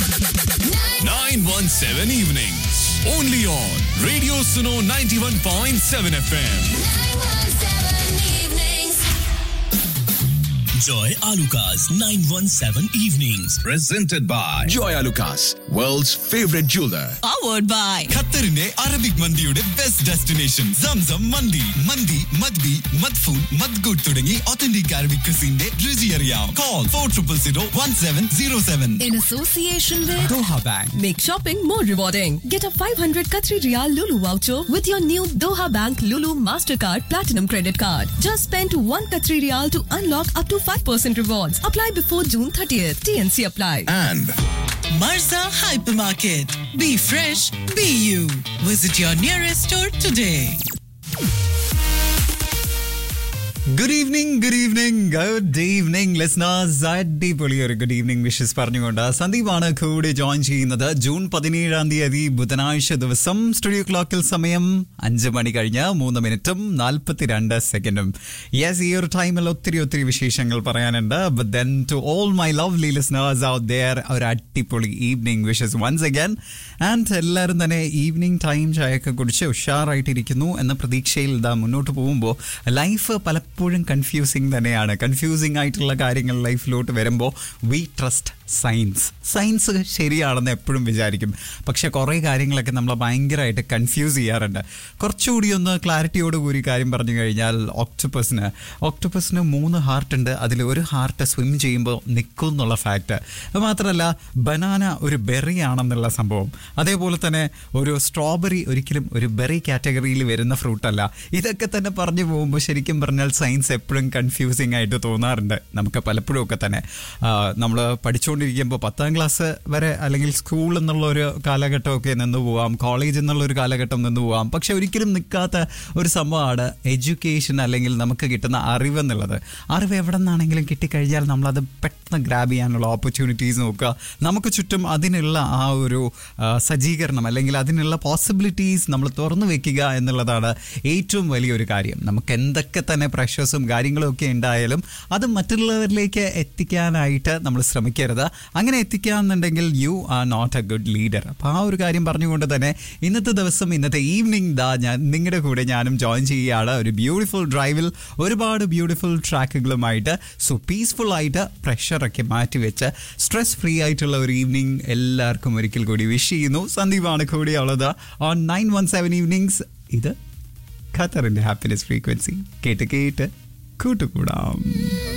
917 evenings. Only on Radio Suno 91.7 FM. Joy Alukas 917 Evenings. presented by Joy Lucas, world's favorite jeweler. powered by ഖത്തറിന്റെ Arabic മന്തിയുടെ best destination Zamzam മന്തി മന്തി മദ്ബി മദ്ഫൂൻ മദ്ഗുഡ് തുടങ്ങി ഒത്തന്റിക് അറബിക് ക്രിസിന്റെ രുചി അറിയാം call four triple zero one seven zero seven in association with Doha bank Make shopping more rewarding. Get a 500 Qatari Riyal Lulu voucher with your new Doha Bank Lulu Mastercard Platinum Credit Card. Just spend 1 Qatari Riyal to unlock up to 5% rewards. Apply before June 30th. TNC apply. And Marza Hypermarket. Be fresh, be you. Visit your nearest store today. Good evening good evening good evening listeners അടിപൊളി ഒരു good evening wishes പറഞ്ഞുകൊണ്ട് സന്ദീപാണ് കൂടെ join ചെയ്യുന്നത് June പതിനേഴാം തീയതി ബുധനാഴ്ച ദിവസം studio ക്ലോക്കിൽ സമയം അഞ്ച് മണി കഴിഞ്ഞ് മൂന്ന് മിനിറ്റും നാൽപ്പത്തിരണ്ട് സെക്കൻഡും യെസ് ഈ ഒരു ടൈമിൽ ഒത്തിരി ഒത്തിരി വിശേഷങ്ങൾ പറയാനുണ്ട് but then to all my lovely listeners out there ഒരു അടിപൊളി evening wishes once again and എല്ലാവരും തന്നെ ഈവനിങ് ടൈം ചായയൊക്കെ കുടിച്ച് ഉഷാറായിട്ടിരിക്കുന്നു എന്ന പ്രതീക്ഷയിൽ ഇതാ മുന്നോട്ട് പോകുമ്പോൾ ലൈഫ് പലപ്പോഴും കൺഫ്യൂസിങ് തന്നെയാണ് കൺഫ്യൂസിങ് ആയിട്ടുള്ള കാര്യങ്ങൾ ലൈഫിലോട്ട് വരുമ്പോൾ വി ട്രസ്റ്റ് സയൻസ് സയൻസ് ശരിയാണെന്ന് എപ്പോഴും വിചാരിക്കും പക്ഷെ കുറേ കാര്യങ്ങളൊക്കെ നമ്മൾ ഭയങ്കരമായിട്ട് കൺഫ്യൂസ് ചെയ്യാറുണ്ട് കുറച്ചുകൂടി ഒന്ന് ക്ലാരിറ്റിയോട് കൂടി കാര്യം പറഞ്ഞു കഴിഞ്ഞാൽ ഓക്ടോപ്പസിന് ഓക്ടോപ്പസിന് മൂന്ന് ഹാർട്ട് ഉണ്ട് അതിൽ ഒരു ഹാർട്ട് സ്വിം ചെയ്യുമ്പോൾ നിൽക്കും എന്നുള്ള ഫാക്റ്റ് അത് മാത്രമല്ല ബനാന ഒരു ബെറി ആണെന്നുള്ള സംഭവം അതേപോലെ തന്നെ ഒരു സ്ട്രോബെറി ഒരിക്കലും ഒരു ബെറി കാറ്റഗറിയിൽ വരുന്ന ഫ്രൂട്ട് അല്ല ഇതൊക്കെ തന്നെ പറഞ്ഞു പോകുമ്പോൾ ശരിക്കും പറഞ്ഞാൽ സയൻസ് എപ്പോഴും കൺഫ്യൂസിങ് ആയിട്ട് തോന്നാറുണ്ട് നമുക്ക് പലപ്പോഴും ഒക്കെ തന്നെ നമ്മൾ പഠിച്ചുകൊണ്ടിരിക്കുമ്പോൾ പത്താം ക്ലാസ് വരെ അല്ലെങ്കിൽ സ്കൂൾ എന്നുള്ള ഒരു കാലഘട്ടമൊക്കെ നിന്ന് പോവാം കോളേജ് എന്നുള്ള ഒരു കാലഘട്ടം നിന്ന് പോവാം പക്ഷെ ഒരിക്കലും നിൽക്കാത്ത ഒരു സംഭവമാണ് എഡ്യൂക്കേഷൻ അല്ലെങ്കിൽ നമുക്ക് കിട്ടുന്ന അറിവ് എന്നുള്ളത് അറിവ് എവിടെ നിന്നാണെങ്കിലും കിട്ടിക്കഴിഞ്ഞാൽ നമ്മളത് പെട്ടെന്ന് ഗ്രാബ് ചെയ്യാനുള്ള ഓപ്പർച്യൂണിറ്റീസ് നോക്കുക നമുക്ക് ചുറ്റും അതിനുള്ള ആ ഒരു ആ, സജ്ജീകരണം അല്ലെങ്കിൽ അതിനുള്ള പോസിബിലിറ്റീസ് നമ്മൾ തുറന്നു വെക്കുക എന്നുള്ളതാണ് ഏറ്റവും വലിയൊരു കാര്യം നമുക്ക് എന്തൊക്കെ തന്നെ പ്രഷേഴ്സും കാര്യങ്ങളും ഒക്കെ ഉണ്ടായാലും അത് മറ്റുള്ളവരിലേക്ക് എത്തിക്കാനായിട്ട് നമ്മൾ ശ്രമിക്കരുത് അങ്ങനെ എത്തിക്കാന്നുണ്ടെങ്കിൽ you are not a good leader അപ്പോൾ ആ ഒരു കാര്യം പറഞ്ഞുകൊണ്ട് തന്നെ ഇന്നത്തെ ദിവസം ഇന്നത്തെ ഈവനിങ് ദാ ഞാൻ നിങ്ങളുടെ കൂടെ ഞാനും ജോയിൻ ചെയ്യുകയാണ് ഒരു ബ്യൂട്ടിഫുൾ ഡ്രൈവിൽ ഒരുപാട് ബ്യൂട്ടിഫുൾ ട്രാക്കുകളുമായിട്ട് സോ പീസ്ഫുൾ ആയിട്ട് പ്രഷറൊക്കെ മാറ്റിവെച്ച് സ്ട്രെസ് ഫ്രീ ആയിട്ടുള്ള ഒരു ഈവനിങ് എല്ലാവർക്കും ഒരിക്കൽ കൂടി വിഷ് ചെയ്യുന്നു സന്ദീപാണ് കൂടിയുള്ളത് on nine one seven evenings ഇത് ഖത്തറിന്റെ ഹാപ്പിനെസ് ഫ്രീക്വൻസി കേട്ട് കേട്ട് കൂട്ടുകൂടാം